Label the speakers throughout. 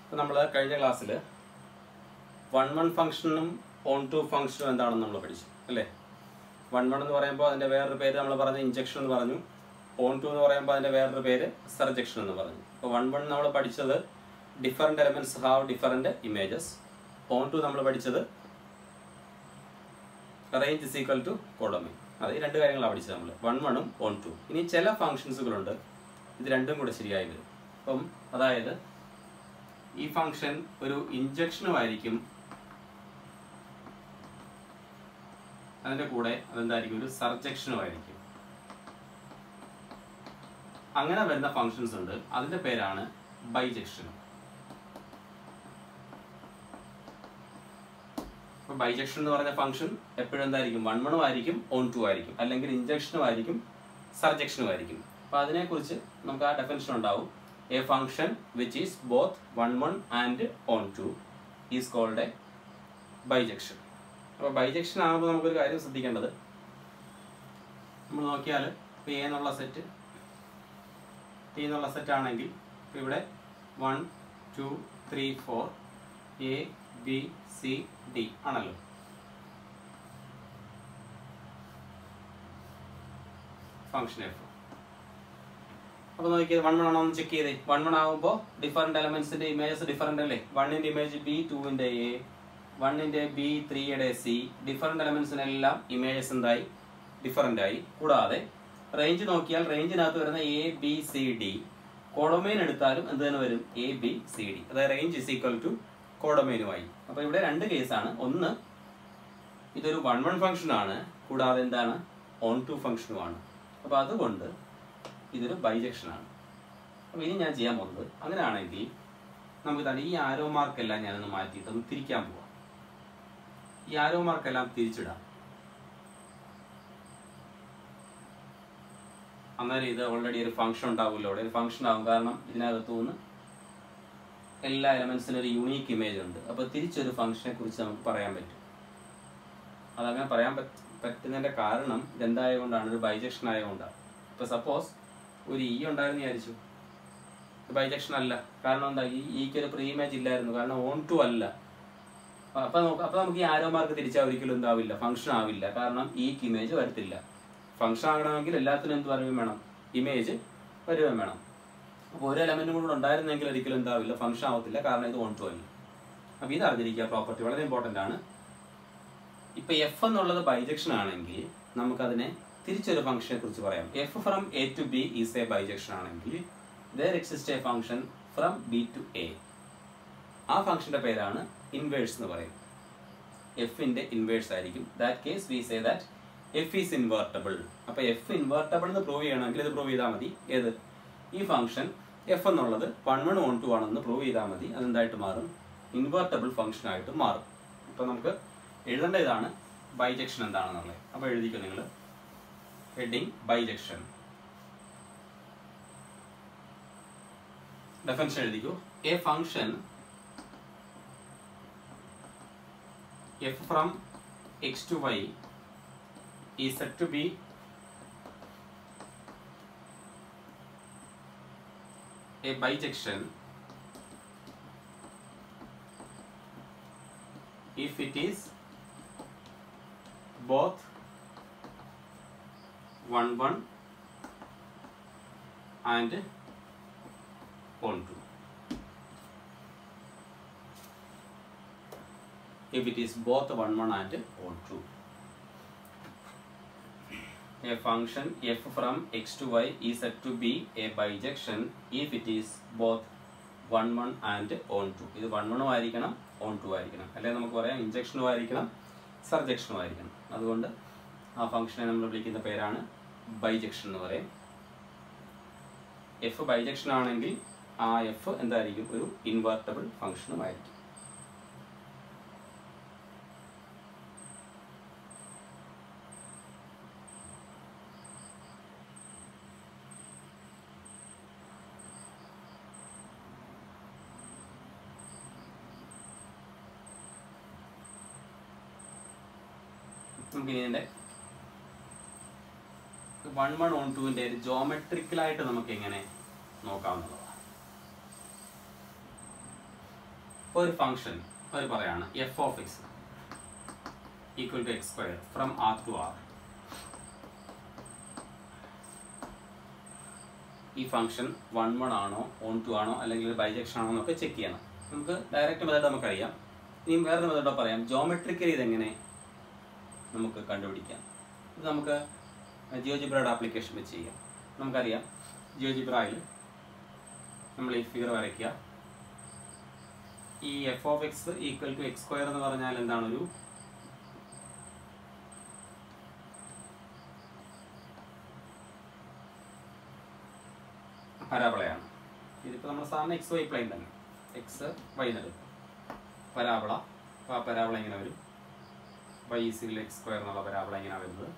Speaker 1: ഇപ്പം നമ്മൾ കഴിഞ്ഞ ക്ലാസ്സിൽ വൺ വൺ ഫംഗ്ഷനും ഓൺ ടു ഫംഗ്ഷനും എന്താണെന്ന് നമ്മൾ പഠിച്ചു അല്ലേ വൺ വൺ എന്ന് പറയുമ്പോൾ അതിൻ്റെ വേറൊരു പേര് നമ്മൾ പറഞ്ഞ ഇഞ്ചക്ഷൻ എന്ന് പറഞ്ഞു ഓൺ ടു എന്ന് പറയുമ്പോൾ അതിൻ്റെ വേറൊരു പേര് സർജക്ഷൻ എന്ന് പറഞ്ഞു അപ്പോൾ വൺ വൺ നമ്മൾ പഠിച്ചത് different elements have different images onto നമ്മൾ പഠിച്ചത് range is equal to codomain അത് ഈ രണ്ട് കാര്യങ്ങളാണ് പഠിച്ചത് നമ്മൾ വൺ വണ്ണും ഓൺ ടു ഇനി ചില ഫങ്ഷൻസുകളുണ്ട് ഇത് രണ്ടും കൂടെ ശരിയായി വരും അപ്പം അതായത് ഈ ഫംഗ്ഷൻ ഒരു ഇഞ്ചക്ഷനുമായിരിക്കും അതിൻ്റെ കൂടെ അതെന്തായിരിക്കും ഒരു സർജക്ഷനുമായിരിക്കും അങ്ങനെ വരുന്ന ഫങ്ഷൻസ് ഉണ്ട് അതിന്റെ പേരാണ് ബൈജക്ഷൻ അപ്പോൾ ബൈജക്ഷൻ എന്ന് പറഞ്ഞ ഫംഗ്ഷൻ എപ്പോഴും എന്തായിരിക്കും വൺ വണ്ണും ആയിരിക്കും ഓൺ ടു ആയിരിക്കും അല്ലെങ്കിൽ ഇഞ്ചക്ഷനും ആയിരിക്കും സർജക്ഷനും ആയിരിക്കും അപ്പോൾ അതിനെക്കുറിച്ച് നമുക്ക് ആ ഡെഫിനേഷൻ ഉണ്ടാവും a function which is both one one and onto is called a bijection അപ്പോൾ ബൈജക്ഷൻ ആകുമ്പോൾ നമുക്കൊരു കാര്യം ശ്രദ്ധിക്കേണ്ടത് നമ്മൾ നോക്കിയാൽ ഇപ്പോൾ എ എന്നുള്ള സെറ്റ് ടി എന്നുള്ള സെറ്റ് ആണെങ്കിൽ ഇപ്പോൾ ഇവിടെ one two three four A B C D ആണല്ലോ ഫംഗ്ഷൻ എഫ് അപ്പോൾ നോക്കിയത് വൺ വൺ ആണോ എന്ന് ചെക്ക് ചെയ്തേ വൺ വൺ ആകുമ്പോൾ ഡിഫറെൻറ്റ് എലമെന്റ്സിന്റെ ഇമേജസ് ഡിഫറെൻ്റ് അല്ലേ വണ്ണിന്റെ ഇമേജ് ബി ടുവിന്റെ എ വണ്ണിന്റെ ബി ത്രീയുടെ സി ഡിഫറെൻറ്റ് എലമെന്റ്സിനെല്ലാം ഇമേജസ് എന്തായി ഡിഫറെൻ്റ് ആയി കൂടാതെ റേഞ്ച് നോക്കിയാൽ റേഞ്ചിനകത്ത് വരുന്ന A B C D codomain എടുത്താലും എന്ത് തന്നെ വരും എ ബി സി ഡി അതായത് റേഞ്ച് ഇസ് ഈക്വൽ ടു കോഡൊമൈനുമായി അപ്പോൾ ഇവിടെ രണ്ട് കേസാണ് ഒന്ന് ഇതൊരു വൺ വൺ ഫംഗ്ഷൻ ആണ് കൂടാതെ എന്താണ് ഓൺ ടു ഫംഗ്ഷനുമാണ് അപ്പോൾ അതുകൊണ്ട് ഇതൊരു ബൈജക്ഷൻ ആണ് അപ്പോൾ ഇനി ഞാൻ ചെയ്യാൻ പോകുന്നത് അങ്ങനെയാണെങ്കിൽ നമുക്ക് തന്നെ ഈ ആരോ മാർക്കെല്ലാം ഞാനൊന്ന് മാറ്റിയിട്ട് ഒന്ന് തിരിക്കാൻ പോവാം ഈ ആരോ മാർക്കെല്ലാം തിരിച്ചിടാം അന്നേരം ഇത് ഓൾറെഡി ഒരു ഫംഗ്ഷൻ ഉണ്ടാവുമല്ലോ ഇവിടെ ഒരു ഫംഗ്ഷൻ ആവും കാരണം ഇതിനകത്തു നിന്ന് എല്ലാ എലമെന്റ്സിനും ഒരു യൂണീക്ക് ഇമേജ് ഉണ്ട് അപ്പോൾ തിരിച്ചൊരു ഫംഗ്ഷനെ കുറിച്ച് നമുക്ക് പറയാൻ പറ്റും അതങ്ങനെ പറയാൻ പറ്റ പറ്റുന്നതിന്റെ കാരണം ഇതെന്തായതുകൊണ്ടാണ് ഒരു ബൈജക്ഷൻ ആയതുകൊണ്ടാണ് ഇപ്പോൾ സപ്പോസ് ഒരു ഇ ഉണ്ടായിരുന്നു വിചാരിച്ചു ബൈജക്ഷൻ അല്ല കാരണം എന്താ ഈ ഇക്ക് ഒരു പ്രീ ഇമേജ് ഇല്ലായിരുന്നു കാരണം ഓൺ ടു അല്ല അപ്പൊ നമുക്ക് അപ്പൊ നമുക്ക് ഈ ആരോ മാർക്ക് തിരിച്ചാൽ ഒരിക്കലും എന്താവില്ല ഫംഗ്ഷൻ ആവില്ല കാരണം ഈക്ക് ഇമേജ് വരത്തില്ല ഫംഗ്ഷൻ ആകണമെങ്കിൽ എല്ലാത്തിനും എന്ത് പറയുകയും വേണം ഇമേജ് വരികയും വേണം അപ്പോൾ ഒരു എലമെന്റും കൂടെ ഉണ്ടായിരുന്നെങ്കിൽ ഒരിക്കലും എന്താവില്ല ഫംഗ്ഷൻ ആവത്തില്ല കാരണം ഇത് ഓൺ ടു അല്ല അപ്പോൾ ഇത് അറിഞ്ഞിരിക്കുക പ്രോപ്പർട്ടി വളരെ ഇമ്പോർട്ടൻ്റ് ആണ് ഇപ്പൊ എഫ് എന്നുള്ളത് ബൈജക്ഷൻ ആണെങ്കിൽ നമുക്കതിനെ തിരിച്ചൊരു ഫംഗ്ഷനെ കുറിച്ച് പറയാം F from A to B is a bijection ആണെങ്കിൽ there exist a function from B to A ആ ഫംഗ്ഷന്റെ പേരാണ് ഇൻവേഴ്സ് എന്ന് പറയും എഫിന്റെ ഇൻവേഴ്സ് ആയിരിക്കും that case we say that F is invertible അപ്പൊ എഫ് ഇൻവേർട്ടബിൾ എന്ന് പ്രൂവ് ചെയ്യണമെങ്കിൽ ഇത് പ്രൂവ് ചെയ്താൽ മതി ഏത് ഈ ഫംഗ്ഷൻ എഫ് എന്നുള്ളത് വൺ വൺ ഓൺ ടു ആണെന്ന് പ്രൂവ് ചെയ്താൽ മതി അതെന്തായിട്ട് മാറും ഇൻവേർട്ടബിൾ ഫംഗ്ഷൻ ആയിട്ട് മാറും അപ്പൊ നമുക്ക് എഴുതേണ്ട ഇതാണ് ബൈജക്ഷൻ എന്താണെന്നുള്ളത് അപ്പൊ എഴുതിക്കോ നിങ്ങൾ ഹെഡിങ് ബൈജക്ഷൻ ഡെഫിനേഷൻ എഴുതിക്കൂ a function F from X to Y is said to be a bijection if it is both 1 1 and on 2 if it is both 1 1 and on 2 a function f from x to y is said to be a bijection if it is both 1 1 and on 2 ഇത് 1 1 ആയിരിക്കണം on 2 ആയിരിക്കണം അല്ലെങ്കിൽ നമുക്ക് പറയാം ഇഞ്ചക്ഷനും ആയിരിക്കണം സർജക്ഷനും ആയിരിക്കണം അതുകൊണ്ട് ആ ഫംഗ്ഷനെ നമ്മൾ വിളിക്കുന്ന പേരാണ് ബൈജക്ഷൻ എന്ന് പറയും എഫ് ബൈജക്ഷൻ ആണെങ്കിൽ ആ എഫ് എന്തായിരിക്കും ഒരു ഇൻവേർട്ടബിൾ ഫംഗ്ഷനും ആയിരിക്കും നമുക്ക് ഇതിന്റെ വൺ വൺ ഓൺ ടുവിന്റെ ഒരു ജോമെട്രിക്കലായിട്ട് നമുക്ക് എങ്ങനെ നോക്കാവുന്നതാണ് അപ്പോൾ ഒരു ഫംഗ്ഷൻ അവർ പറയാണ് F of X equal to X square from R to R ഈ ഫംഗ്ഷൻ വൺ വൺ ആണോ ഓൺ ടു ആണോ അല്ലെങ്കിൽ ബൈജക്ഷൻ ആണോ എന്നൊക്കെ ചെക്ക് ചെയ്യണം നമുക്ക് ഡയറക്റ്റ് മെത്തേഡ് നമുക്കറിയാം ഇനിയും വേറൊരു മെത്തേഡോ പറയാം ജോമെട്രിക്കലി ഇതെങ്ങനെ നമുക്ക് കണ്ടുപിടിക്കാം ഇത് നമുക്ക് ജിയോജിബ്രയുടെ ആപ്ലിക്കേഷൻ വെച്ച് ചെയ്യാം നമുക്കറിയാം ജിയോജിബ്രയിൽ നമ്മൾ ഈ ഫിഗർ വരയ്ക്കുക ഈ F of X equal to X square എന്ന് പറഞ്ഞാൽ എന്താണ് ഒരു പരാബളയാണ് ഇതിപ്പോൾ നമ്മൾ സാധാരണ എക്സ് വൈ പ്ലെയിൻ തന്നെ എക്സ് വൈ എന്നെടുക്കും പരാബള അപ്പോൾ ആ പരാബള ഇങ്ങനെ വരും വൈ സിൽ എക്സ് സ്ക്വയർ എന്നുള്ള പരാബള ഇങ്ങനെ വരുന്നത്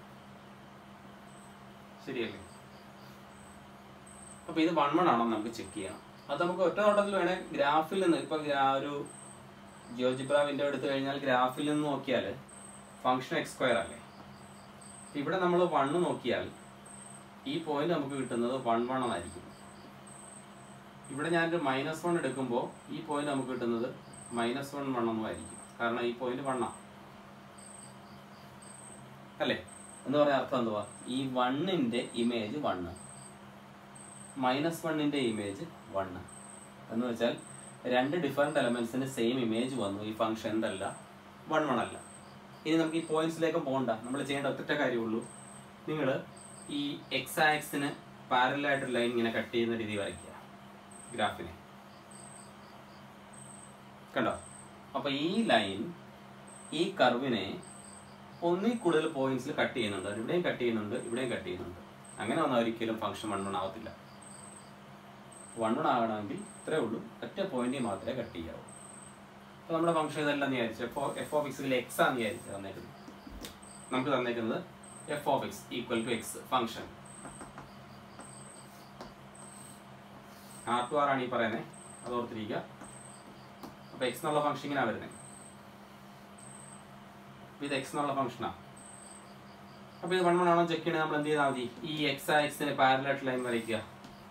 Speaker 1: ശരിയല്ലേ അപ്പോൾ ഇത് വൺ വൺ ആണോ എന്ന് നമുക്ക് ചെക്ക് ചെയ്യണം അത് നമുക്ക് ഒറ്റ നോട്ടത്തിൽ വേണേ ഗ്രാഫിൽ നിന്ന് ഇപ്പം ഒരു ജിയോജിബ്ര വിൻഡോ എടുത്തു കഴിഞ്ഞാൽ ഗ്രാഫിൽ നിന്ന് നോക്കിയാൽ ഫംഗ്ഷൻ എക്സ് സ്ക്വയർ അല്ലേ ഇവിടെ നമ്മൾ വണ്ണ് നോക്കിയാൽ ഈ പോയിന്റ് നമുക്ക് കിട്ടുന്നത് വൺ വൺ എന്നായിരിക്കും ഇവിടെ ഞാനൊരു മൈനസ് വൺ എടുക്കുമ്പോൾ ഈ പോയിന്റ് നമുക്ക് കിട്ടുന്നത് മൈനസ് വൺ വൺ എന്നുമായിരിക്കും കാരണം ഈ പോയിന്റ് വണ്ണാ അല്ലേ എന്ന് പറഞ്ഞ അർത്ഥം എന്തുവാ ഈ വണ്ണിന്റെ ഇമേജ് വണ്ണ് മൈനസ് വണ്ണിന്റെ ഇമേജ് വണ്ണ് എന്ന് വെച്ചാൽ രണ്ട് ഡിഫറെന്റ് എലമെന്റ്സിന് സെയിം ഇമേജ് വന്നു ഈ ഫംഗ്ഷൻ എന്തല്ല വൺ വൺ അല്ല ഇനി നമുക്ക് ഈ പോയിന്റ്സിലേക്ക് പോകണ്ട നമ്മൾ ചെയ്യേണ്ട ഒറ്റ കാര്യമുള്ളൂ നിങ്ങൾ ഈ എക്സ് ആക്സിന് പാരലായിട്ട് ലൈൻ ഇങ്ങനെ കട്ട് ചെയ്യുന്ന രീതി വരയ്ക്കുക ഗ്രാഫിനെ കണ്ടോ അപ്പൊ ഈ ലൈൻ ഈ കർവിനെ ഒന്നിൽ കൂടുതൽ പോയിന്റ്സിൽ കട്ട് ചെയ്യുന്നുണ്ട് ഇവിടെയും കട്ട് ചെയ്യുന്നുണ്ട് ഇവിടെയും കട്ട് ചെയ്യുന്നുണ്ട് അങ്ങനെ വന്നാൽ ഒരിക്കലും ഫംഗ്ഷൻ വൺ വൺ ആവത്തില്ല വൺ വൺ ആകണമെങ്കിൽ ഇത്രേ ഉള്ളൂ ഒറ്റ പോയിന്റിൽ മാത്രമേ കട്ട് ചെയ്യാവൂ അപ്പോൾ നമ്മുടെ ഫംഗ്ഷൻ ഇതെല്ലാം വിചാരിച്ചു എഫ് എഫ് ഓഫ് എക്സിൽ എക്സ് ആണ് വിചാരിച്ചു തന്നേക്കുന്നത് നമുക്ക് തന്നേക്കുന്നത് F of X equal to X function R to R ആണ് ഈ പറയുന്നത് അത് ഓർത്തിരിക്കുക അപ്പോൾ എക്സ് എന്നുള്ള ഫംഗ്ഷൻ ഇങ്ങനെയാണ് വരുന്നത് ഇത് എക്സ് എന്നുള്ള ഫംഗ്ഷനാണ് അപ്പോൾ ഇത് വൺ വൺ ആണോ ചെക്ക് ചെയ്യണേ നമ്മൾ എന്ത് ചെയ്താൽ മതി ഈ എക്സ് ആക്സിന് പാരലായിട്ട് ലൈൻ വരയ്ക്കുക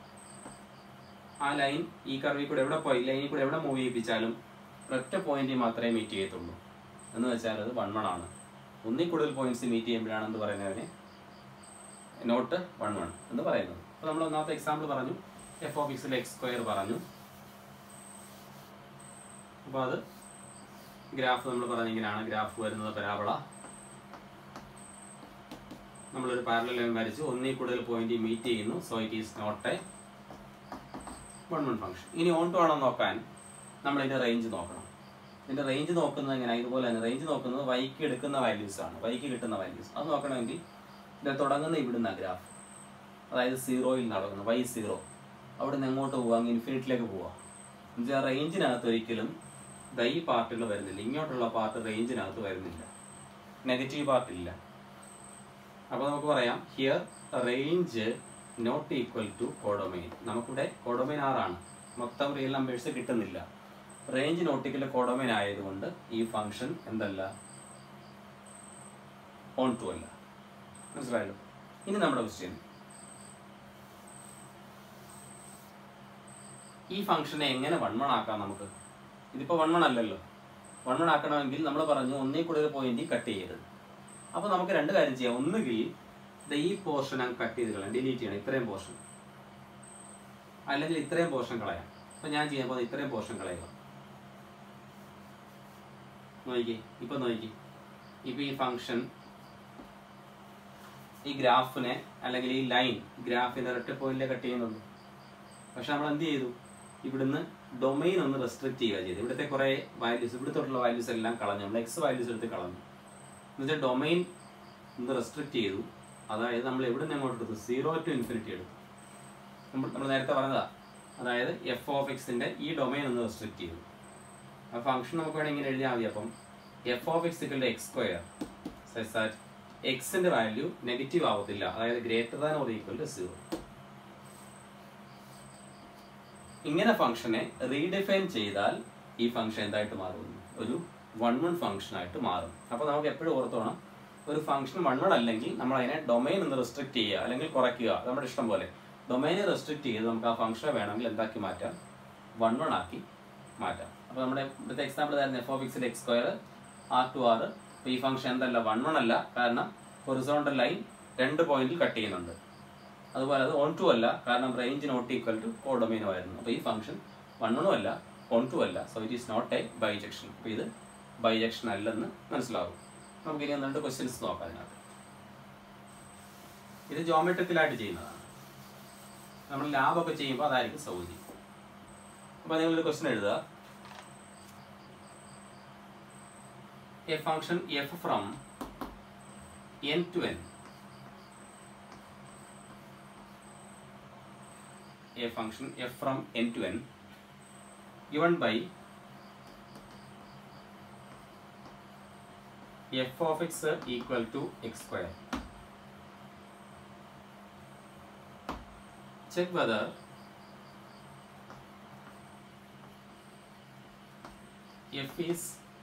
Speaker 1: ആ ലൈൻ ഈ കർവിൽ കൂടെ എവിടെ പോയി ലൈനിൽ കൂടെ എവിടെ മൂവ് ചെയ്യിപ്പിച്ചാലും ഒറ്റ പോയിന്റിൽ മാത്രമേ മീറ്റ് ചെയ്യത്തുള്ളൂ എന്ന് വെച്ചാൽ അത് വൺ വൺ ആണ് ഒന്നിൽ കൂടുതൽ പോയിന്റ്സ് മീറ്റ് ചെയ്യുമ്പോഴാണ് എന്ത് പറയുന്നതിന് നോട്ട് വൺ വൺ എന്ന് പറയുന്നത് അപ്പോൾ നമ്മൾ ഒന്നാമത്തെ എക്സാമ്പിൾ പറഞ്ഞു എഫ് ഓഫ് എക്സിൽ എക്സ് സ്ക്വയർ പറഞ്ഞു അപ്പോൾ അത് ഗ്രാഫ് നമ്മൾ പറഞ്ഞ ഇങ്ങനെയാണ് ഗ്രാഫ് വരുന്നത് പരാബള നമ്മളൊരു പാരലൽ ലൈൻ വരച്ചു ഒന്നിൽ കൂടുതൽ പോയിന്റ് മീറ്റ് ചെയ്യുന്നു so it is not a one one function ഇനി ഓൺ ടു ആണോ നോക്കാൻ നമ്മൾ ഇതിന്റെ റേഞ്ച് നോക്കണം ഇതിന്റെ റേഞ്ച് നോക്കുന്നത് എങ്ങനെ ഇതുപോലെ തന്നെ റേഞ്ച് നോക്കുന്നത് വൈക്ക് എടുക്കുന്ന വാല്യൂസ് ആണ് വൈക്ക് കിട്ടുന്ന വാല്യൂസ് അത് നോക്കണമെങ്കിൽ ഇത് തുടങ്ങുന്ന ഇവിടുന്ന ഗ്രാഫ് അതായത് സീറോയിൽ നടക്കുന്നു വൈ സീറോ അവിടെ നിന്ന് എങ്ങോട്ട് പോവാ അങ്ങ് ഇൻഫിനിറ്റിലേക്ക് പോവാ എന്നുവെച്ചാൽ റേഞ്ചിനകത്ത് ഒരിക്കലും ദാ ഈ പാർട്ടുകൾ വരുന്നില്ല ഇങ്ങോട്ടുള്ള പാർട്ട് റേഞ്ചിനകത്ത് വരുന്നില്ല നെഗറ്റീവ് പാർട്ട് ഇല്ല അപ്പോൾ നമുക്ക് പറയാം here range not equal to codomain നമുക്കിവിടെ കോഡൊമൈൻ ആറാണ് മൊത്തം റിയൽ നമ്പേഴ്സ് കിട്ടുന്നില്ല റേഞ്ച് നോട്ടിക്കൽ കോഡൊമൈൻ ആയതുകൊണ്ട് ഈ ഫംഗ്ഷൻ എന്തല്ല ഓൺ ടു അല്ല മനസ്സിലായല്ലോ ഇനി നമ്മുടെ ക്വസ്റ്റ്യൻ ഈ ഫംഗ്ഷനെ എങ്ങനെ വൺ വൺ ആക്കാം നമുക്ക് ഇതിപ്പോ വൺ വൺ അല്ലല്ലോ വൺ വൺ ആക്കണമെങ്കിൽ നമ്മൾ പറഞ്ഞു ഒന്നേ കൂടുതൽ പോയിന്റ് കട്ട് ചെയ്യരുത് അപ്പോൾ നമുക്ക് രണ്ട് കാര്യം ചെയ്യാം ഒന്നുകിൽ ദേ ഈ പോർഷൻ അങ്ങ് കട്ട് ചെയ്ത് കളയാം ഡിലീറ്റ് ചെയ്യണം ഇത്രയും പോർഷൻ അല്ലെങ്കിൽ ഇത്രയും പോർഷൻ കളയാം അപ്പൊ ഞാൻ ചെയ്യാൻ പോകുന്നത് ഇത്രയും പോർഷൻ കളയുക നോക്കി ഇപ്പൊ നോക്കി ഇപ്പൊ ഈ ഫംഗ്ഷൻ ഈ ഗ്രാഫിനെ അല്ലെങ്കിൽ ഈ ലൈൻ ഗ്രാഫിന്റെ ഒറ്റ പോയിന്റിലെ കട്ട് ചെയ്യുന്നുള്ളൂ പക്ഷെ നമ്മൾ എന്ത് ചെയ്തു ഇവിടുന്ന് ഡൊമൈൻ ഒന്ന് റെസ്ട്രിക്ട് ചെയ്യുക ചെയ്തു ഇവിടുത്തെ കുറെ വാല്യൂസ് ഇവിടുത്തോട്ടുള്ള വാല്യൂസ് എല്ലാം കളഞ്ഞു നമ്മൾ എക്സ് വാല്യൂസ് എടുത്ത് കളഞ്ഞു എന്നുവെച്ചാൽ ഡൊമൈൻ ഒന്ന് റെസ്ട്രിക്ട് ചെയ്തു അതായത് നമ്മൾ എവിടെ നിന്ന് അങ്ങോട്ട് എടുത്തു സീറോ ടു ഇൻഫിനിറ്റി എടുത്തു നമ്മൾ നമ്മൾ നേരത്തെ പറഞ്ഞതാ അതായത് എഫ് ഓഫ് എക്സിന്റെ ഈ ഡൊമൈൻ ഒന്ന് റെസ്ട്രിക്ട് ചെയ്തു ആ ഫംഗ്ഷൻ നമുക്ക് വേണമെങ്കിൽ ഇങ്ങനെ എഴുതിയാൽ മതി അപ്പം F of X equal X square such that എക്സിന്റെ വാല്യൂ നെഗറ്റീവ് ആവത്തില്ല അതായത് greater than or equal to zero ഇങ്ങനെ ഫംഗ്ഷനെ റീഡിഫൈൻ ചെയ്താൽ ഈ ഫംഗ്ഷൻ എന്തായിട്ട് മാറും ഒരു വൺ വൺ ഫംഗ്ഷൻ ആയിട്ട് മാറും അപ്പോൾ നമുക്ക് എപ്പോഴും ഓർത്തോണം ഒരു ഫംഗ്ഷൻ വൺ വൺ അല്ലെങ്കിൽ നമ്മൾ അതിനെ ഡൊമൈൻ ഒന്ന് റെസ്ട്രിക്ട് ചെയ്യുക അല്ലെങ്കിൽ കുറയ്ക്കുക അത് നമ്മുടെ ഇഷ്ടം പോലെ ഡൊമൈനെ റെസ്ട്രിക്ട് ചെയ്ത് നമുക്ക് ആ ഫംഗ്ഷനെ വേണമെങ്കിൽ എന്താക്കി മാറ്റാം വൺ വൺ ആക്കി മാറ്റാം അപ്പോൾ അപ്പോൾ നമ്മുടെ ഇവിടുത്തെ എക്സാമ്പിൾ ആയിരുന്നു എഫ് ഓഫ് എക്സിന്റെ X square R to R അപ്പോൾ ഈ ഫംഗ്ഷൻ എന്തല്ല വൺ വൺ അല്ല കാരണം ഹൊറിസോണ്ടൽ ലൈൻ രണ്ട് പോയിന്റിൽ കട്ട് ചെയ്യുന്നുണ്ട് അതുപോലെ അത് ഓൺ ടു അല്ല കാരണം റേഞ്ച് നോട്ട് ഈക്വൽ ടു കോഡൊമൈനോ ആയിരുന്നു അപ്പോൾ ഈ ഫംഗ്ഷൻ വൺ വണ്ണും അല്ല ഓൺ ടു അല്ല so it is not a bijection അപ്പോൾ ഇത് ബൈജക്ഷൻ അല്ലെന്ന് മനസ്സിലാവും നമുക്ക് ഇനി ഒന്ന് രണ്ട് ക്വസ്റ്റ്യൻസ് നോക്കാം അതിനകത്ത് ഇത് ജോമെട്രിക്കലായിട്ട് ചെയ്യുന്നതാണ് നമ്മൾ ലാബൊക്കെ ചെയ്യുമ്പോൾ അതായിരിക്കും സൗകര്യം അപ്പോൾ നിങ്ങളൊരു ക്വസ്റ്റ്യൻ എഴുതുക a function F from N to N a function f from n to n given by f of x equal to x square. Check whether f is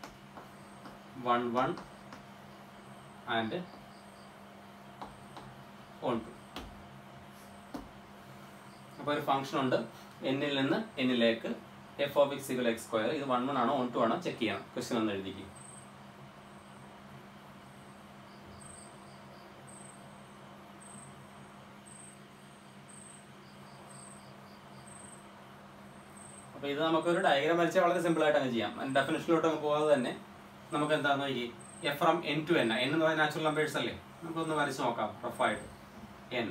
Speaker 1: 1 1 and on 2. അപ്പോൾ ഒരു ഫംഗ്ഷൻ ഉണ്ട് എന്നിൽ നിന്ന് എന്നിലേക്ക് F of X equal X square ഇത് one one ആണോ onto ആണോ check ചെയ്യണം ക്വസ്റ്റ്യൻ ഒന്ന് എഴുതിക്കും അപ്പോൾ ഇത് നമുക്കൊരു ഡയഗ്രാം വരച്ചാൽ വളരെ സിമ്പിൾ ആയിട്ട് അങ്ങ് ചെയ്യാം ഡെഫിനേഷനിലോട്ട് അങ്ങ് പോകാതെ തന്നെ നമുക്ക് എന്താണെന്ന് നോക്കി F from N to N N എന്ന് പറയുന്ന നാച്ചുറൽ നമ്പേഴ്സ് അല്ലേ നമുക്കൊന്ന് വരച്ച് നോക്കാം റഫായിട്ട് എൻ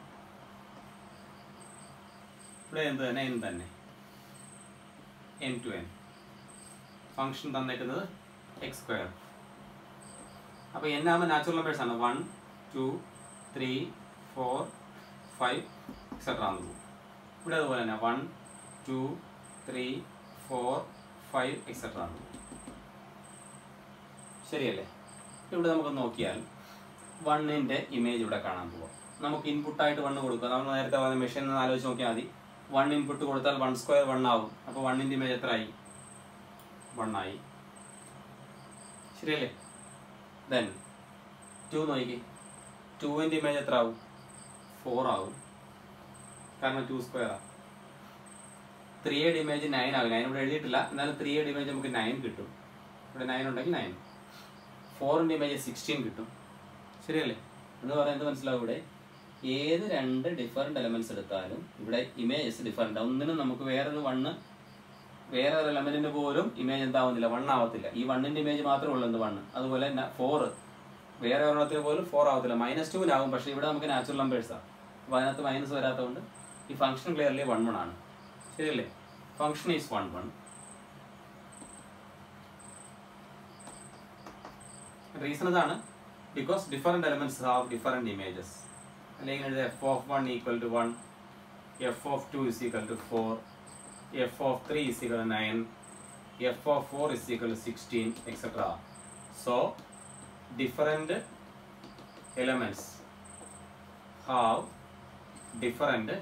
Speaker 1: ഇവിടെ എന്ത് തന്നെ എൻ തന്നെ എൻ ടു എൻ ഫംഗ്ഷൻ തന്നേക്കുന്നത് എക്സ് സ്ക്വയർ അപ്പോൾ എൻ ആകുമ്പോൾ നാച്ചുറൽ നമ്പേഴ്സ് ആണ് one two three four five etcetera എന്ന് പോകും ഇവിടെ അതുപോലെ തന്നെ one two three four five etcetera എന്ന് പോകും ശരിയല്ലേ ഇവിടെ നമുക്ക് നോക്കിയാൽ വണ്ണിൻ്റെ ഇമേജ് ഇവിടെ കാണാൻ പോവാം നമുക്ക് ഇൻപുട്ടായിട്ട് വണ്ണ് കൊടുക്കുക നമ്മൾ നേരത്തെ പറഞ്ഞ മെഷീൻ ഒന്ന് ആലോചിച്ച് നോക്കിയാൽ മതി വൺ ഇൻപുട്ട് കൊടുത്താൽ വൺ സ്ക്വയർ വൺ ആവും അപ്പോൾ വണ്ണിൻ്റെ ഇമേജ് എത്ര ആയി വൺ ആയി ശരിയല്ലേ ദെൻ ടു നോക്കി ടുവിൻ്റെ ഇമേജ് എത്ര ആവും ഫോർ ആവും കാരണം ടു സ്ക്വയറാ ത്രീയുടെ ഇമേജ് നയൻ ആവും നയൻ ഇവിടെ എഴുതിയിട്ടില്ല എന്നാലും ത്രീയുടെ ഇമേജ് നമുക്ക് നയൻ കിട്ടും ഇവിടെ നയൻ ഉണ്ടെങ്കിൽ നയൻ ഫോറിൻ്റെ ഇമേജ് സിക്സ്റ്റീൻ കിട്ടും ശരിയല്ലേ എന്ന് പറയുന്നത് മനസ്സിലാവും ഇവിടെ ഏത് രണ്ട് ഡിഫറെൻ്റ് എലമെന്റ്സ് എടുത്താലും ഇവിടെ ഇമേജസ് ഡിഫറെൻ്റ് ഒന്നിനും നമുക്ക് വേറൊരു വണ്ണ് വേറെ ഒരു എലമെന്റിന് പോലും ഇമേജ് എന്താവുന്നില്ല വൺ ആവത്തില്ല ഈ വണ്ണിന്റെ ഇമേജ് മാത്രമേ ഉള്ളൂ എന്ത് വണ്ണ് അതുപോലെ ഫോർ വേറെ ഒരെണ്ണത്തിന് പോലും ഫോർ ആവത്തില്ല മൈനസ് ടുവിനാവും പക്ഷേ ഇവിടെ നമുക്ക് നാച്ചുറൽ നമ്പേഴ്സാണ് അപ്പോൾ അതിനകത്ത് മൈനസ് വരാത്തതുകൊണ്ട് ഈ ഫംഗ്ഷൻ ക്ലിയർലി വൺ വൺ ആണ് ശരിയല്ലേ function is one one reason ഇതാണ് because different elements have different images അല്ലെങ്കിൽ എഴുതുക F of one equal to one F of two is equal to four F of three is equal to nine F of four is equal to sixteen etcetera so different elements have different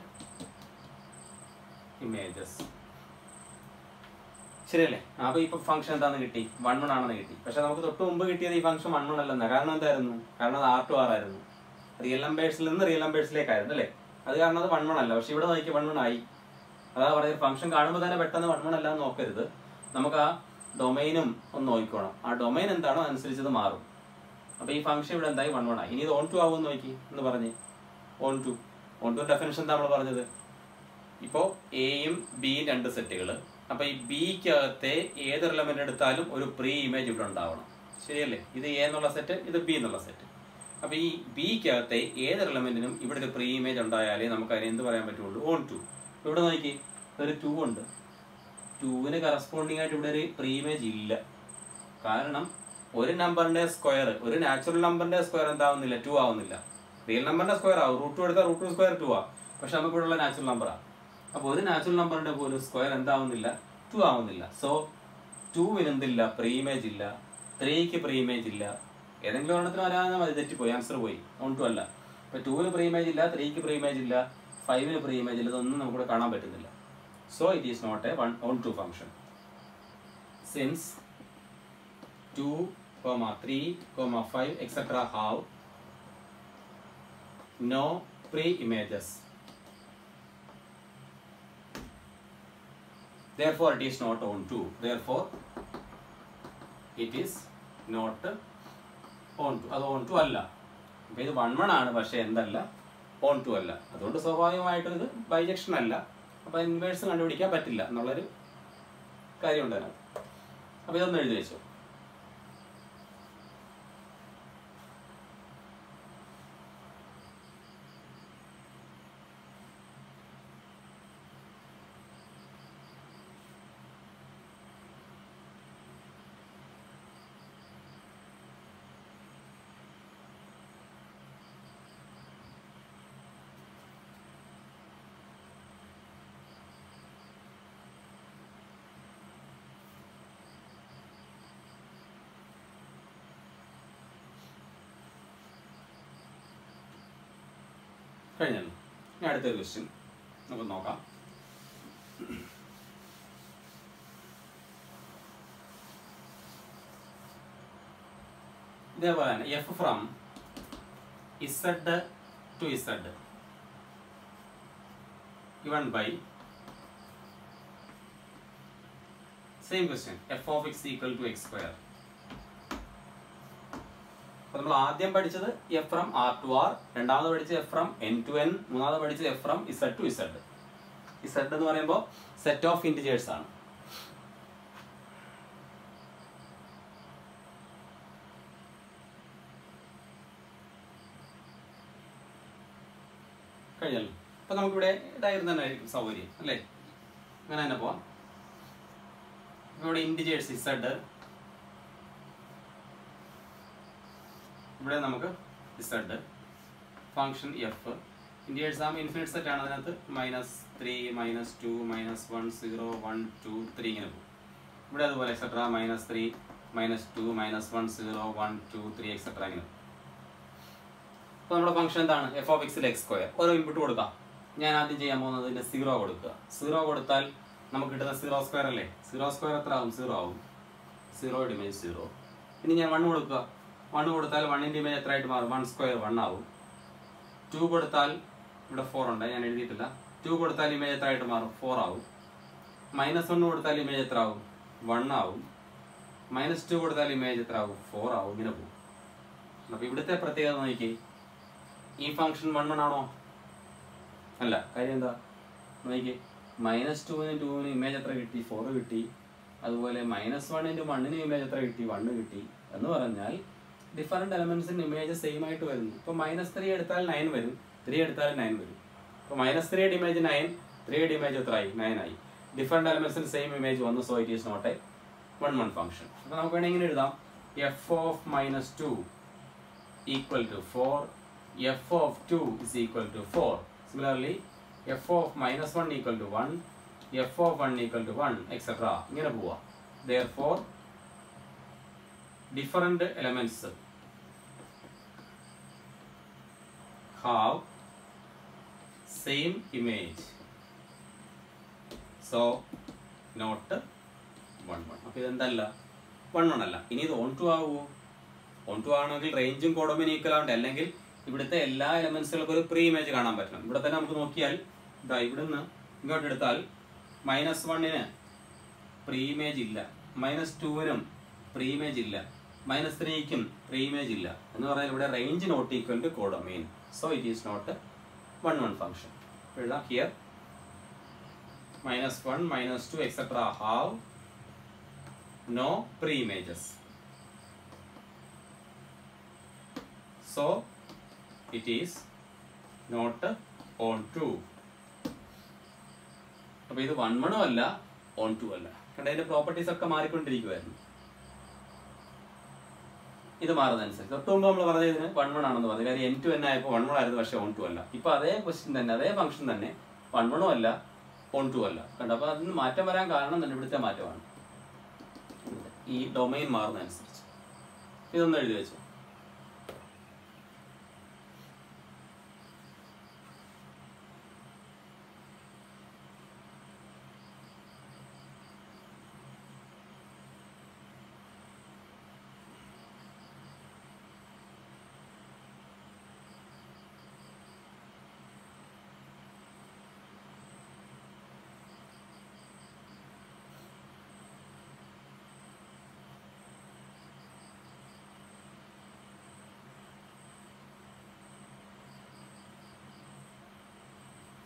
Speaker 1: images ശരിയല്ലേ അപ്പൊ ഇപ്പൊ function എന്താന്ന് കിട്ടി one one ആണെന്ന് കിട്ടി പക്ഷെ നമുക്ക് തൊട്ട് മുമ്പ് കിട്ടിയത് ഈ ഫംഗ്ഷൻ വൺ വൺ അല്ലെന്ന കാരണം എന്തായിരുന്നു കാരണം അത് ആർ ടു ആർ ആയിരുന്നു റിയൽ നമ്പേഴ്സിൽ നിന്ന് റിയൽ നമ്പേഴ്സിലേക്കായിരുന്നു അല്ലേ അത് കാരണം അത് വൺ വൺ അല്ല പക്ഷെ ഇവിടെ നോക്കി വൺ വൺ ആയി അതാ പറയുന്നത് ഫംഗ്ഷൻ കാണുമ്പോൾ തന്നെ പെട്ടെന്ന് വൺ വൺ അല്ല എന്ന് നോക്കരുത് നമുക്ക് ആ ഡൊമൈനും ഒന്ന് നോക്കിക്കോണം ആ ഡൊമൈൻ എന്താണോ അനുസരിച്ച് ഇത് മാറും അപ്പൊ ഈ ഫംഗ്ഷൻ ഇവിടെ എന്തായി വൺ വൺ ആയി ഇനി ഇത് ഓൺ ടു ആവുമെന്ന് നോക്കി എന്ന് പറഞ്ഞ് onto onto definition എന്താ നമ്മൾ പറഞ്ഞത് ഇപ്പോൾ എയും ബിയും രണ്ട് സെറ്റുകൾ അപ്പൊ ഈ ബിക്കകത്തെ ഏത് എലമെന്റ് എടുത്താലും ഒരു പ്രീ ഇമേജ് ഇവിടെ ഉണ്ടാവണം ശരിയല്ലേ ഇത് എ എന്നുള്ള സെറ്റ് ഇത് ബി എന്നുള്ള സെറ്റ് അപ്പൊ ഈ ബിക്കകത്തെ ഏത് എലമെന്റിനും ഇവിടെ ഒരു പ്രീ ഇമേജ് ഉണ്ടായാലേ നമുക്ക് അതിന് എന്ത് പറയാൻ പറ്റുള്ളൂ ഓൺ ടു ഇവിടെ നോക്കി ഒരു ടു ഉണ്ട് ടുവിന് കറസ്പോണ്ടിങ് ആയിട്ട് ഇവിടെ ഒരു പ്രീ ഇമേജ് ഇല്ല കാരണം ഒരു നമ്പറിന്റെ സ്ക്വയർ ഒരു നാച്ചുറൽ നമ്പറിന്റെ സ്ക്വയർ എന്താവുന്നില്ല ടു ആവുന്നില്ല റിയൽ നമ്പറിന്റെ സ്ക്വയർ ആവും റൂട്ട് ടു എടുത്താൽ റൂട്ട് ടു സ്ക്വയർ ടു ആ പക്ഷെ നമുക്ക് ഇവിടെ ഉള്ള നാച്ചുറൽ നമ്പറാണ് അപ്പോൾ ഒരു നാച്ചുറൽ നമ്പറിന്റെ പോലും സ്ക്വയർ എന്താവുന്നില്ല ടു ആവുന്നില്ല സോ ടുവിന് എന്തില്ല പ്രീ ഇമേജ് ഇല്ല ത്രീക്ക് പ്രീ ഇമേജ് ഇല്ല ഏതെങ്കിലും ഒരെണ്ണത്തിന് വരാതെ മതി തെറ്റിപ്പോയി ആൻസർ പോയി ഓൺ ടു അല്ല ഇപ്പൊ ടൂവിന് പ്രീ ഇമേജ് ഇല്ല ത്രീക്ക് പ്രീ ഇമേജ് ഇല്ല ഫൈവിന് പ്രീ ഇമേജ് ഇല്ല ഇതൊന്നും നമുക്കിവിടെ കാണാൻ പറ്റുന്നില്ല so it is not a one onto function since two comma three comma five etcetera have no pre images therefore it is not on 2 therefore it is not on 2 അത് on 2 അല്ല അപ്പോൾ ഇത് one one ആണ് പക്ഷേ എന്തല്ല on onto അല്ല അതുകൊണ്ട് സ്വാഭാവികമായിട്ടും ഇത് ബൈജക്ഷൻ അല്ല അപ്പോൾ ഇൻവേഴ്സ് കണ്ടുപിടിക്കാൻ പറ്റില്ല എന്നുള്ളൊരു കാര്യമുണ്ട് അതിനകത്ത് അപ്പോൾ ഇതൊന്ന് എഴുതി വെച്ചു കഴിഞ്ഞല്ലോ ഇനി അടുത്തൊരു ക്വസ്റ്റ്യൻ നമുക്ക് നോക്കാം ഇതേപോലെ തന്നെ F from Z to Z given by same question f of x equal to x square അപ്പൊ നമ്മൾ ആദ്യം പഠിച്ചത് F from R to R രണ്ടാമത് പഠിച്ചത് F from N to N മൂന്നാമത് പഠിച്ചത് F from Z to Z Z എന്ന് പറയുമ്പോൾ സെറ്റ് ഓഫ് ഇൻറ്റിജേഴ്സ് ആണ് കഴിഞ്ഞല്ലോ അപ്പൊ നമുക്കിവിടെ ഇതായിരുന്നു തന്നെ ആയിരിക്കും സൗകര്യം അല്ലേ അങ്ങനെ തന്നെ പോവാം ഇവിടെ ഇൻറ്റിജേഴ്സ് ഇസഡ് ഇവിടെ നമുക്ക് ഇസഡ് ഫങ്ഷൻ എഫ് ഇൻഡിയേഴ്സ് ആകുമ്പോൾ ഇൻഫിനിറ്റ് സെറ്റ് ആണ് അതിനകത്ത് minus three minus two minus one zero one two three ഇങ്ങനെ പോകും ഇവിടെ അതുപോലെ etcetera minus three minus two minus one zero one two three etcetera ഇങ്ങനെ അപ്പോൾ നമ്മുടെ ഫംഗ്ഷൻ എന്താണ് എഫ് ഓഫ് എക്സിൽ എക്സ് സ്ക്വയർ ഓരോ ഇൻപുട്ട് കൊടുക്കാം ഞാൻ ആദ്യം ചെയ്യാൻ പോകുന്നത് ഇതിൻ്റെ സീറോ കൊടുക്കുക സീറോ കൊടുത്താൽ നമുക്ക് കിട്ടുന്ന സീറോ സ്ക്വയർ അല്ലേ സീറോ സ്ക്വയർ എത്ര ആവും സീറോ ആവും സീറോയുടെ ഇമേജ് സീറോ ഇനി ഞാൻ വൺ കൊടുക്കുക വൺ കൊടുത്താൽ വണ്ണിൻ്റെ ഇമേജ് എത്ര ആയിട്ട് മാറും വൺ സ്ക്വയർ വൺ ആവും ടു കൊടുത്താൽ ഇവിടെ ഫോർ ഉണ്ട് ഞാൻ എഴുതിയിട്ടില്ല ടു കൊടുത്താൽ ഇമേജ് എത്ര ആയിട്ട് മാറും ഫോർ ആവും മൈനസ് വൺ കൊടുത്താൽ ഇമേജ് എത്ര ആവും വൺ ആവും മൈനസ് ടു കൊടുത്താൽ ഇമേജ് എത്ര ആവും ഫോർ ആവും ഇങ്ങനെ പോകും അപ്പോൾ ഇവിടുത്തെ പ്രത്യേകത നോക്കി ഈ ഫംഗ്ഷൻ വൺ വൺ ആണോ അല്ല കാര്യം എന്താ നോക്കി മൈനസ് ടുവിന് ടുവിന് ഇമേജ് എത്ര കിട്ടി ഫോർ കിട്ടി അതുപോലെ മൈനസ് വണ്ണിൻ്റെ വണ്ണിന് ഇമേജ് എത്ര കിട്ടി വണ്ണ് കിട്ടി എന്ന് പറഞ്ഞാൽ ഡിഫറെൻറ്റ് എലമെൻസിന് ഇമേജ് സെയിം ആയിട്ട് വരുന്നു ഇപ്പോൾ മൈനസ് ത്രീ എടുത്താൽ നയൻ വരും ത്രീ എടുത്താൽ നയൻ വരും ഇപ്പോൾ മൈനസ് ത്രീയുടെ ഇമേജ് നയൻ ത്രീയുടെ ഇമേജ് എത്ര ആയി നയൻ ആയി ഡിഫറെൻറ്റ് എലമെൻസിന് സെയിം ഇമേജ് വന്നു so it is not a one one function അപ്പോൾ നമുക്ക് വേണമെങ്കിൽ ഇങ്ങനെ എഴുതാം F of minus two equal to four F of two is equal to four similarly F of minus one equal to one F of one equal to one etcetera ഇങ്ങനെ പോവാ therefore different elements have same image so not one one അപ്പോൾ ഇതെന്തല്ല one one അല്ല ഇനി ഇത് onto ആവുമോ onto ആണെങ്കിൽ റേഞ്ചും കോഡോമിനും ഈക്വൽ ആവണ്ടേ അല്ലെങ്കിൽ ഇവിടുത്തെ എല്ലാ എലമെന്റ്സുകൾക്കും ഒരു പ്രീ ഇമേജ് കാണാൻ പറ്റണം ഇവിടെ തന്നെ നമുക്ക് നോക്കിയാൽ ഇതാ ഇവിടുന്ന് ഇങ്ങോട്ട് എടുത്താൽ മൈനസ് വണ്ണിന് പ്രീ ഇമേജ് ഇല്ല മൈനസ് ടുവിനും പ്രീ ഇമേജ് ഇല്ല മൈനസ് ത്രീക്കും പ്രീ ഇമേജ് ഇല്ല എന്ന് പറഞ്ഞാൽ ഇവിടെ range not equal to codomain so it is not one one function എഴുതാം here minus one minus two etcetera have no pre images so it is not onto അപ്പൊ ഇത് one വണ്ണും അല്ല onto അല്ല കണ്ട അതിന്റെ properties ഒക്കെ മാറിക്കൊണ്ടിരിക്കുമായിരുന്നു ഇത് മാറുന്നതനുസരിച്ച് തൊട്ട് മുമ്പ് നമ്മൾ പറഞ്ഞതിന് വൺ വൺ ആണെന്ന് പറഞ്ഞു കാര്യം എൻ ടു എൻ ആയപ്പോൾ വൺ വൺ ആയിരുന്നു പക്ഷേ ഓൺ ടു അല്ല ഇപ്പൊ അതേ ക്വസ്റ്റ്യൻ തന്നെ അതേ ഫംഗ്ഷൻ തന്നെ വൺ വണ്ണും അല്ല ഓൺ ടു അല്ല കണ്ടോ അപ്പൊ അതിന് മാറ്റം വരാൻ കാരണം തന്നെ ഇവിടുത്തെ മാറ്റമാണ് ഈ ഡൊമൈൻ മാറുന്നതനുസരിച്ച് ഇതൊന്ന് എഴുതി വെച്ചു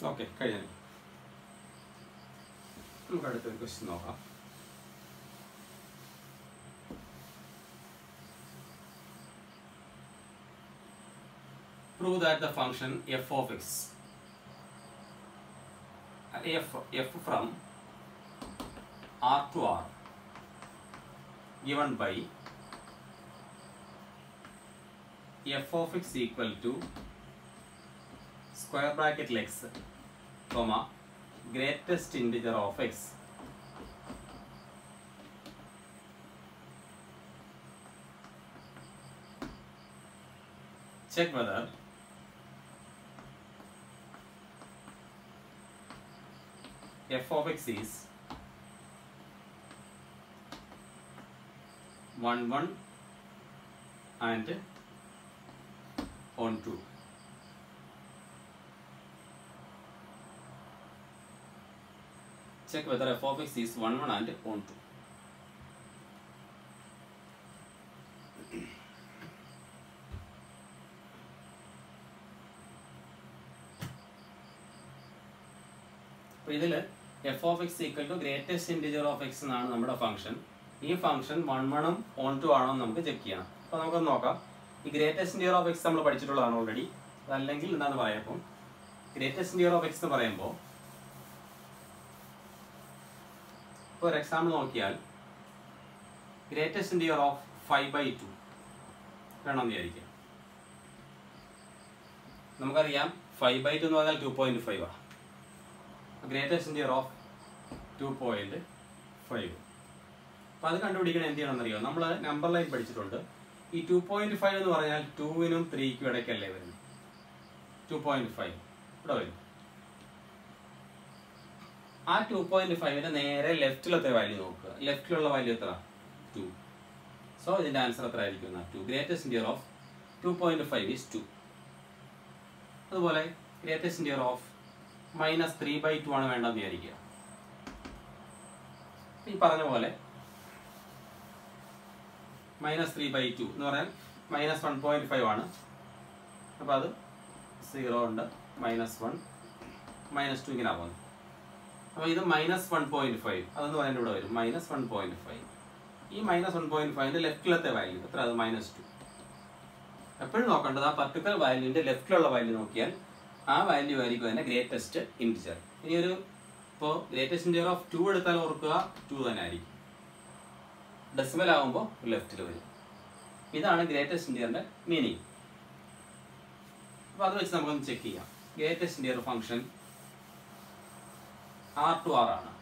Speaker 1: ഓക്കെ കഴിഞ്ഞു നമുക്ക് അടുത്തൊരു ക്വസ്റ്റ്യൻ നോക്കാം prove that the function f of x uh, f f from r to r given by f of x equal to square bracket x comma greatest integer of x check whether f of x is 1 1 and on 2 check whether f of x is 1 1 and on 2 അപ്പോൾ ഇതിൽ F of X equal to greatest integer of X എന്നാണ് നമ്മുടെ function ഈ function one വണ്ണും onto ആണോ എന്ന് നമുക്ക് check ചെയ്യണം അപ്പോൾ നമുക്കൊന്ന് നോക്കാം ഈ ഗ്രേറ്റസ്റ്റ് ഇൻറ്റിജർ ഓഫ് എക്സ് നമ്മൾ പഠിച്ചിട്ടുള്ളതാണ് ഓൾറെഡി അതല്ലെങ്കിൽ എന്താണെന്ന് പറയാം അപ്പം ഗ്രേറ്റസ്റ്റ് ഇൻറ്റിജർ ഓഫ് എക്സ് എന്ന് പറയുമ്പോൾ ഇപ്പോൾ ഒരു എക്സാമ്പിൾ നോക്കിയാൽ greatest integer of five by two വേണമെന്ന് വിചാരിക്കാം നമുക്കറിയാം ഫൈവ് ബൈ ടു എന്ന് പറഞ്ഞാൽ ടു പോയിന്റ് ഫൈവ് ആണ് greatest integer of two point five അപ്പോൾ അത് കണ്ടുപിടിക്കണം എന്ത് ചെയ്യണമെന്നറിയോ നമ്മൾ നമ്പർ ലൈൻ പഠിച്ചിട്ടുണ്ട് ഈ ടു പോയിന്റ് ഫൈവ് എന്ന് പറഞ്ഞാൽ ടൂവിനും ത്രീക്കും ഇടയ്ക്കല്ലേ വരുന്നത് ടു പോയിന്റ് ഫൈവ് ഇവിടെ വരും ആ ടു പോയിന്റ് ഫൈവിന് നേരെ ലെഫ്റ്റിലത്തെ വാല്യൂ നോക്കുക ലെഫ്റ്റിലുള്ള വാല്യൂ എത്ര ടു സോ ഇതിന്റെ ആൻസർ എത്ര ആയിരിക്കും two greatest integer of two point five is two അതുപോലെ greatest integer of minus three by two ആണ് വേണ്ടെന്ന് വിചാരിക്കുക ഈ പറഞ്ഞ പോലെ മൈനസ് ത്രീ ബൈ ടു എന്ന് പറയാൻ മൈനസ് വൺ പോയിന്റ് ഫൈവ് ആണ് അപ്പോൾ അത് സീറോ ഉണ്ട് മൈനസ് വൺ മൈനസ് ടു ഇങ്ങനെ ആവുന്നു അപ്പോൾ ഇത് മൈനസ് വൺ പോയിന്റ് ഫൈവ് അതെന്ന് പറയുന്നത് ഇവിടെ വരും മൈനസ് വൺ പോയിന്റ് ഫൈവ് ഈ മൈനസ് വൺ പോയിന്റ് ഫൈവിൻ്റെ ലെഫ്റ്റിലത്തെ വാല്യൂ എത്ര അത് മൈനസ് ടു എപ്പോഴും നോക്കേണ്ടത് ആ പർട്ടിക്കുലർ വാല്യൂവിൻ്റെ ലെഫ്റ്റിലുള്ള വാല്യൂ നോക്കിയാൽ ആ വാല്യൂ ആയിരിക്കും അതിന്റെ ഗ്രേറ്റസ്റ്റ് ഇൻറ്റിജർ ഇനി ഒരു ഇപ്പോൾ ഗ്രേറ്റസ്റ്റ് ഇൻറ്റിജർ ഓഫ് ടു എടുത്താൽ ഓർക്കുക ടു തന്നെ ആയിരിക്കും ഡെസിമൽ ആകുമ്പോൾ ലെഫ്റ്റിൽ വരും ഇതാണ് ഗ്രേറ്റസ്റ്റ് ഇൻറ്റിജറിന്റെ മീനിങ് അപ്പോൾ അത് വെച്ച് നമുക്കൊന്ന് ചെക്ക് ചെയ്യാം greatest integer function R to R ആണ്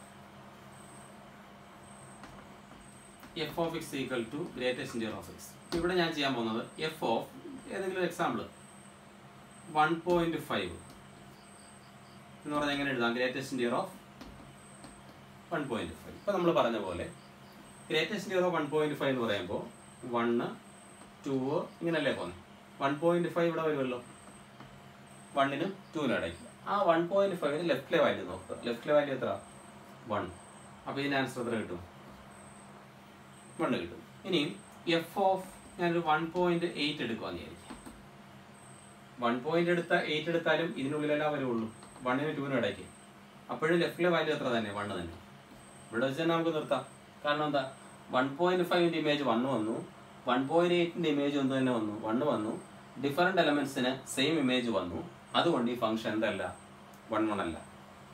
Speaker 1: F of X equal to greatest integer of X ഇവിടെ ഞാൻ ചെയ്യാൻ പോകുന്നത് എഫ് ഓഫ് ഏതെങ്കിലും എക്സാമ്പിൾ വൺ പോയിന്റ് ഫൈവ് എന്ന് പറഞ്ഞാൽ എങ്ങനെ എഴുതാം greatest integer of one point five ഇപ്പം നമ്മൾ പറഞ്ഞ പോലെ greatest integer of one point five എന്ന് പറയുമ്പോൾ വണ്ണ് ടു ഇങ്ങനല്ലേ പോകുന്നത് വൺ പോയിന്റ് ഫൈവ് ഇവിടെ വരുമല്ലോ വണ്ണിനും ടൂവിനും ഇടയ്ക്ക് ആ വൺ പോയിന്റ് ഫൈവിന് ലെഫ്റ്റിലെ വാല്യൂ നോക്കുക ലെഫ്റ്റിലെ വാല്യൂ എത്ര വൺ അപ്പോൾ ഇതിന് ആൻസർ എത്ര കിട്ടും വണ്ണ് കിട്ടും ഇനിയും എഫ് ഓഫ് ഞാനൊരു വൺ പോയിന്റ് എയ്റ്റ് എടുക്കുവാന്ന് വിചാരിക്കും വൺ പോയിന്റ് എടുത്ത എയ്റ്റ് എടുത്താലും ഇതിനുള്ളിലെല്ലാം വരുള്ളൂ വണ്ണിന് ടൂവിനും ഇടയ്ക്ക് അപ്പോഴും ലെഫ്റ്റിലെ വാല്യൂ എത്ര തന്നെ വണ്ണ് തന്നെ ഇവിടെ വെച്ച് തന്നെ നമുക്ക് നിർത്താം കാരണം എന്താ വൺ പോയിന്റ് ഫൈവിന്റെ ഇമേജ് വണ്ണ് വന്നു വൺ പോയിന്റ് എയ്റ്റിന്റെ ഇമേജ് ഒന്ന് തന്നെ വന്നു വണ്ണ് വന്നു ഡിഫറെന്റ് എലമെന്റ്സിന് സെയിം ഇമേജ് വന്നു അതുകൊണ്ട് ഈ ഫംഗ്ഷൻ എന്തല്ല വൺ വൺ അല്ല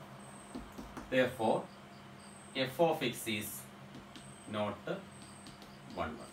Speaker 1: F of X is not one one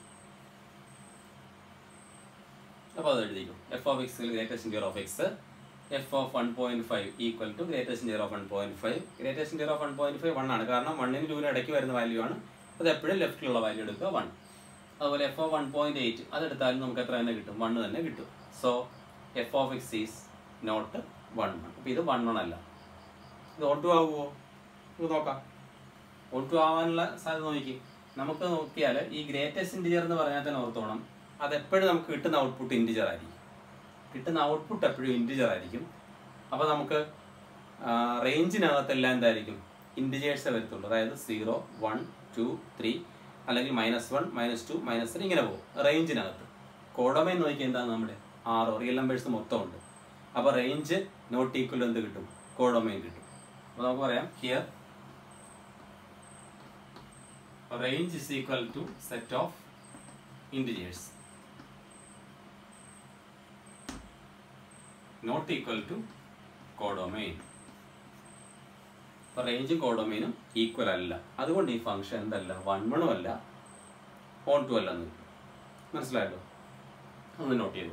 Speaker 1: അപ്പോൾ അത് എഴുതിക്കും F of X greatest integer of X F of one point five equal to greatest integer of one point five greatest integer of one point five one ആണ് കാരണം വണ്ണിന് ടൂവിന് ഇടയ്ക്ക് വരുന്ന value ആണ് അത് എപ്പോഴും ലെഫ്റ്റിലുള്ള വാല്യൂ എടുക്കുക വൺ അതുപോലെ F of one point eight അതെടുത്താലും നമുക്ക് എത്ര തന്നെ കിട്ടും വണ്ണ് തന്നെ കിട്ടും so F of X is not one one അപ്പോൾ ഇത് വൺ വൺ അല്ല ഇത് ഓട്ടു ആവുമോ ഇത് നോക്കാം ഓട്ടു ആവാനുള്ള സാധ്യത നോക്കി നമുക്ക് നോക്കിയാൽ ഈ ഗ്രേറ്റസ്റ്റ് ഇൻറ്റിജർ എന്ന് പറഞ്ഞാൽ തന്നെ ഓർത്തോണം അതെപ്പോഴും നമുക്ക് കിട്ടുന്ന ഔട്ട്പുട്ട് ഇൻറ്റിജർ ആയിരിക്കും കിട്ടുന്ന ഔട്ട്പുട്ട് എപ്പോഴും ഇൻറ്റിജർ ആയിരിക്കും അപ്പോൾ നമുക്ക് റേഞ്ചിനകത്തെല്ലാം എന്തായിരിക്കും ഇൻറ്റിജേഴ്സേ വരത്തുള്ളൂ അതായത് സീറോ വൺ ടു ത്രീ അല്ലെങ്കിൽ minus one minus two minus three ഇങ്ങനെ പോകും റേഞ്ചിനകത്ത് കോഡോമൈൻ നോക്കിയാൽ എന്താണ് നമ്മുടെ ആറോ റിയൽ നമ്പേഴ്സ് മൊത്തം ഉണ്ട് അപ്പോൾ റേഞ്ച് നോട്ട് ഈക്വൽ എന്ത് കിട്ടും കോഡൊമൈൻ കിട്ടും അപ്പോൾ നമുക്ക് പറയാം here range is equal to set of integers not equal to codomain അപ്പോൾ റേഞ്ചും കോഡൊമൈനും ഈക്വൽ അല്ല അതുകൊണ്ട് ഈ ഫംഗ്ഷൻ എന്തല്ല വൺ വണ്ണും അല്ല ഓൺ ടു അല്ല എന്ന് കിട്ടും. മനസ്സിലായല്ലോ ഒന്ന് നോട്ട് ചെയ്തു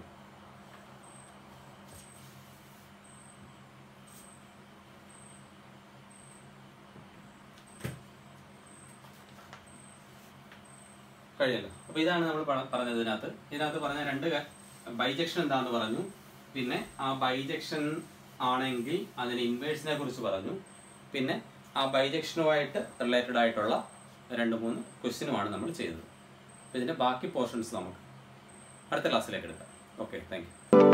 Speaker 1: കഴിയല്ലോ അപ്പോൾ ഇതാണ് നമ്മൾ പ- പറഞ്ഞത് ഇതിനകത്ത് ഇതിനകത്ത് പറഞ്ഞ രണ്ട് ബൈജക്ഷൻ എന്താന്ന് പറഞ്ഞു പിന്നെ ആ ബൈജക്ഷൻ ആണെങ്കിൽ അതിന് ഇൻവേഴ്സിനെ കുറിച്ച് പറഞ്ഞു പിന്നെ ആ ബൈജക്ഷനുമായിട്ട് റിലേറ്റഡ് ആയിട്ടുള്ള രണ്ട് മൂന്ന് ക്വസ്റ്റ്യനുമാണ് നമ്മൾ ചെയ്തത് അപ്പോൾ ഇതിൻ്റെ ബാക്കി പോർഷൻസ് നമുക്ക് അടുത്ത ക്ലാസ്സിലേക്ക് എടുക്കാം ഓക്കെ താങ്ക് യു